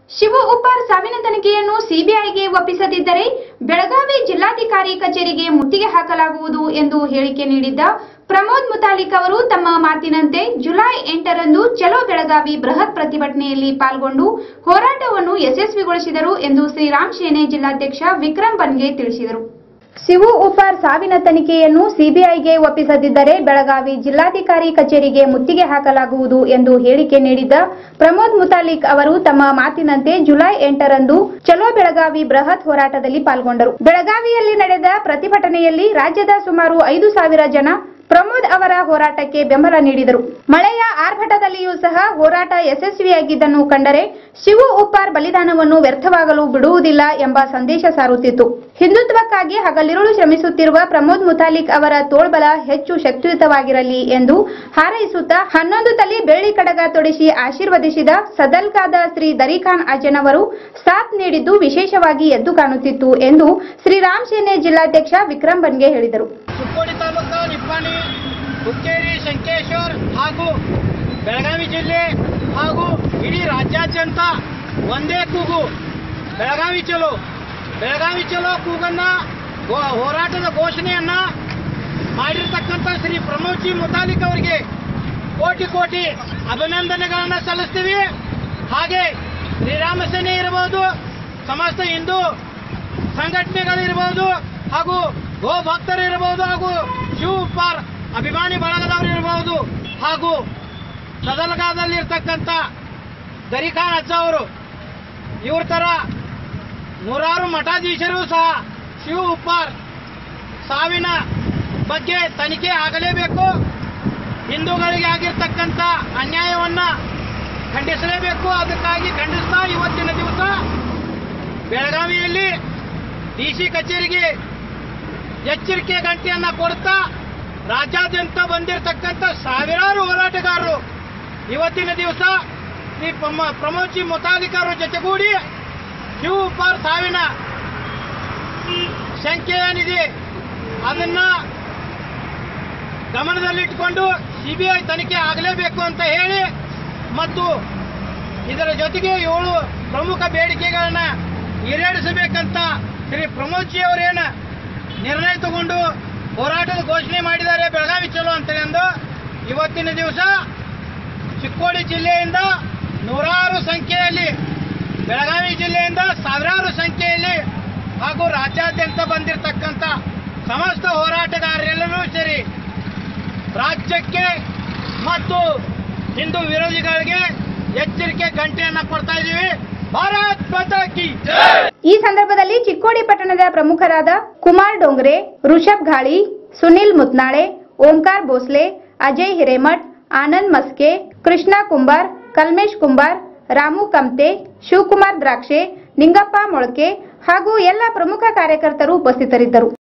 ಶಿವ ಉಪ್ಪಾರ್ ಸಾವಿನ ತನಿಖೆಯನ್ನು ಸಿಬಿಐಗೆ ಒಪ್ಪಿಸದಿದ್ದರೆ ಬೆಳಗಾವಿ ಜಿಲ್ಲಾಧಿಕಾರಿ ಕಚೇರಿಗೆ ಮುತ್ತಿಗೆ ಹಾಕಲಾಗುವುದು ಎಂದು ಹೇಳಿಕೆ ನೀಡಿದ್ದ ಪ್ರಮೋದ್ ಮುತಾಲಿಕ್ ಅವರು ತಮ್ಮ ಮಾತಿನಂತೆ ಜುಲೈ ಎಂಟರಂದು ಚಲೋ ಬೆಳಗಾವಿ ಬೃಹತ್ ಪ್ರತಿಭಟನೆಯಲ್ಲಿ ಪಾಲ್ಗೊಂಡು ಹೋರಾಟವನ್ನು ಯಶಸ್ವಿಗೊಳಿಸಿದರು ಎಂದು ಶ್ರೀರಾಮ್ ಸೇನೆ ಜಿಲ್ಲಾಧ್ಯಕ್ಷ ವಿಕ್ರಮ್ ಬನ್ಗೆ ತಿಳಿಸಿದರು ಶಿವು ಉಪಾರ್ ಸಾವಿನ ತನಿಖೆಯನ್ನು ಸಿಬಿಐಗೆ ಒಪ್ಪಿಸದಿದ್ದರೆ ಬೆಳಗಾವಿ ಜಿಲ್ಲಾಧಿಕಾರಿ ಕಚೇರಿಗೆ ಮುತ್ತಿಗೆ ಹಾಕಲಾಗುವುದು ಎಂದು ಹೇಳಿಕೆ ನೀಡಿದ್ದ ಪ್ರಮೋದ್ ಮುತಾಲಿಕ್ ಅವರು ತಮ್ಮ ಮಾತಿನಂತೆ ಜುಲೈ ಎಂಟರಂದು ಚಲೋ ಬೆಳಗಾವಿ ಬೃಹತ್ ಹೋರಾಟದಲ್ಲಿ ಪಾಲ್ಗೊಂಡರು ಬೆಳಗಾವಿಯಲ್ಲಿ ನಡೆದ ಪ್ರತಿಭಟನೆಯಲ್ಲಿ ರಾಜ್ಯದ ಸುಮಾರು ಐದು ಸಾವಿರ ಜನ ಪ್ರಮೋದ್ ಅವರ ಹೋರಾಟಕ್ಕೆ ಬೆಂಬಲ ನೀಡಿದರು ಮಳೆಯ ಆರ್ಭಟದಲ್ಲಿಯೂ ಸಹ ಹೋರಾಟ ಯಶಸ್ವಿಯಾಗಿದ್ದನ್ನು ಕಂಡರೆ ಶಿವು ಉಪ್ಪಾರ್ ಬಲಿದಾನವನ್ನು ವ್ಯರ್ಥವಾಗಲು ಬಿಡುವುದಿಲ್ಲ ಎಂಬ ಸಂದೇಶ ಸಾರುತ್ತಿತ್ತು ಹಿಂದುತ್ವಕ್ಕಾಗಿ ಹಗಲಿರುಳು ಶ್ರಮಿಸುತ್ತಿರುವ ಪ್ರಮೋದ್ ಮುತಾಲಿಕ್ ಅವರ ತೋಳ್ಬಲ ಹೆಚ್ಚು ಶಕ್ತಿಯುತವಾಗಿರಲಿ ಎಂದು ಹಾರೈಸುತ್ತಾ ಹನ್ನೊಂದು ತಲೆ ಬೆಳ್ಳಿ ಕಡಗ ತೊಡಿಸಿ ಆಶೀರ್ವದಿಸಿದ ಸದಲ್ಕಾದ ಶ್ರೀ ದರಿಖಾನ್ ಅಜ್ಜನವರು ಸಾಥ್ ನೀಡಿದ್ದು ವಿಶೇಷವಾಗಿ ಎದ್ದು ಕಾಣುತ್ತಿತ್ತು ಎಂದು ಶ್ರೀರಾಮ್ ಸೇನೆ ಜಿಲ್ಲಾಧ್ಯಕ್ಷ ವಿಕ್ರಮ್ ಬನ್ಗೆ ಹೇಳಿದರು ಚಿಕ್ಕೋಡಿ ತಾಲೂಕು ನಿಪ್ಪಾಣಿ ಹುಕ್ಕೇರಿ ಶಂಕೇಶ್ವರ್ ಹಾಗೂ ಬೆಳಗಾವಿ ಜಿಲ್ಲೆ ಹಾಗೂ ಇಡೀ ರಾಜ್ಯಾದ್ಯಂತ ಒಂದೇ ಕೂಗು ಬೆಳಗಾವಿ ಚಲೋ ಬೆಳಗಾವಿ ಚಲೋ ಕೂಗನ್ನ ಗೋ- ಹೋರಾಟದ ಘೋಷಣೆಯನ್ನ ಮಾಡಿರ್ತಕ್ಕಂಥ ಶ್ರೀ ಪ್ರಮೋದ್ ಜಿ ಮುತಾಲಿಕ್ ಅವರಿಗೆ ಕೋಟಿ ಕೋಟಿ ಅಭಿನಂದನೆಗಳನ್ನ ಸಲ್ಲಿಸ್ತೀವಿ ಹಾಗೆ ಶ್ರೀರಾಮ ಸೇನೆ ಇರಬಹುದು ಸಮಸ್ತ ಹಿಂದೂ ಸಂಘಟನೆಗಳಿರಬಹುದು ಹಾಗೂ ಗೋ ಭಕ್ತರು ಇರಬಹುದು ಹಾಗೂ ಶಿವ ಪಾರ್ ಅಭಿಮಾನಿ ಬಳಗದವರು ಇರಬಹುದು ಹಾಗೂ ಸದಲಗಾದಲ್ಲಿ ಇರ್ತಕ್ಕಂಥ ದರಿಖಾನ್ ಅಜ್ಜ ಅವರು ಇವ್ರ ತರ ನೂರಾರು ಮಠಾಧೀಶರು ಸಹ ಶಿವ ಉಪ್ಪಾರ್ ಸಾವಿನ ಬಗ್ಗೆ ತನಿಖೆ ಆಗಲೇಬೇಕು ಹಿಂದೂಗಳಿಗೆ ಆಗಿರ್ತಕ್ಕಂಥ ಅನ್ಯಾಯವನ್ನ ಖಂಡಿಸಲೇಬೇಕು ಅದಕ್ಕಾಗಿ ಖಂಡಿಸ್ತಾ ಇವತ್ತಿನ ದಿವಸ ಬೆಳಗಾವಿಯಲ್ಲಿ ಡಿ ಸಿ ಕಚೇರಿಗೆ ಎಚ್ಚರಿಕೆ ಗಂಟೆಯನ್ನ ಕೊಡ್ತಾ ರಾಜ್ಯಾದ್ಯಂತ ಬಂದಿರತಕ್ಕಂಥ ಸಾವಿರಾರು ಹೋರಾಟಗಾರರು ಇವತ್ತಿನ ದಿವಸ ಶ್ರೀ ಪ್ರಮ- ಪ್ರಮೋದ್ ಜಿ ಮುತಾಲಿಕ್ ಅವರ ಜೊತೆಗೂಡಿ ಶಿವ ಉಪ್ಪಾರ್ ಸಾವಿನ ಸಂಖ್ಯೆ ಏನಿದೆ ಅದನ್ನ ಗಮನದಲ್ಲಿಟ್ಟುಕೊಂಡು ಸಿಬಿಐ ತನಿಖೆ ಆಗಲೇಬೇಕು ಅಂತ ಹೇಳಿ ಮತ್ತು ಇದರ ಜೊತೆಗೆ ಏಳು ಪ್ರಮುಖ ಬೇಡಿಕೆಗಳನ್ನ ಈಡೇರಿಸಬೇಕಂತ ಶ್ರೀ ಪ್ರಮೋದ್ ಜಿ ಅವರೇನ ನಿರ್ಣಯ ತಗೊಂಡು ಹೋರಾಟದ ಘೋಷಣೆ ಮಾಡಿದ್ದಾರೆ ಬೆಳಗಾವಿ ಚಲೋ ಅಂತ ಎಂದು ಇವತ್ತಿನ ದಿವಸ ಚಿಕ್ಕೋಡಿ ಜಿಲ್ಲೆಯಿಂದ ನೂರಾರು ಸಂಖ್ಯೆಯಲ್ಲಿ ಬೆಳಗಾವಿ ಜಿಲ್ಲೆಯಿಂದ ಸಾವಿರಾರು ಸಂಖ್ಯೆಯಲ್ಲಿ ಹಾಗೂ ರಾಜ್ಯಾದ್ಯಂತ ಬಂದಿರತಕ್ಕಂಥ ಸಮಸ್ತ ಹೋರಾಟಗಾರರೆಲ್ಲರೂ ಸೇರಿ ರಾಜ್ಯಕ್ಕೆ ಮತ್ತು ಹಿಂದೂ ವಿರೋಧಿಗಳಿಗೆ ಎಚ್ಚರಿಕೆ ಗಂಟೆಯನ್ನ ಕೊಡ್ತಾ ಇದ್ದೀವಿ ಭಾರತ್ ಮಾತಾ ಕಿ ಈ ಸಂದರ್ಭದಲ್ಲಿ ಚಿಕ್ಕೋಡಿ ಪಟ್ಟಣದ ಪ್ರಮುಖರಾದ ಕುಮಾರ್ ಡೋಂಗ್ರೆ ಋಷಭ್ ಘಾಳಿ ಸುನಿಲ್ ಮುತ್ನಾಳೆ ಓಂಕಾರ್ ಭೋಸ್ಲೆ ಅಜಯ್ ಹಿರೇಮಠ್ ಆನಂದ್ ಮಸ್ಕೆ ಕೃಷ್ಣ ಕುಂಬಾರ್ ಕಲ್ಮೇಶ್ ಕುಂಬಾರ್ ರಾಮು ಕಮ್ತೆ ಶಿವಕುಮಾರ್ ದ್ರಾಕ್ಷೆ ನಿಂಗಪ್ಪ ಮೊಳಕೆ ಹಾಗೂ ಎಲ್ಲ ಪ್ರಮುಖ ಕಾರ್ಯಕರ್ತರು ಉಪಸ್ಥಿತರಿದ್ದರು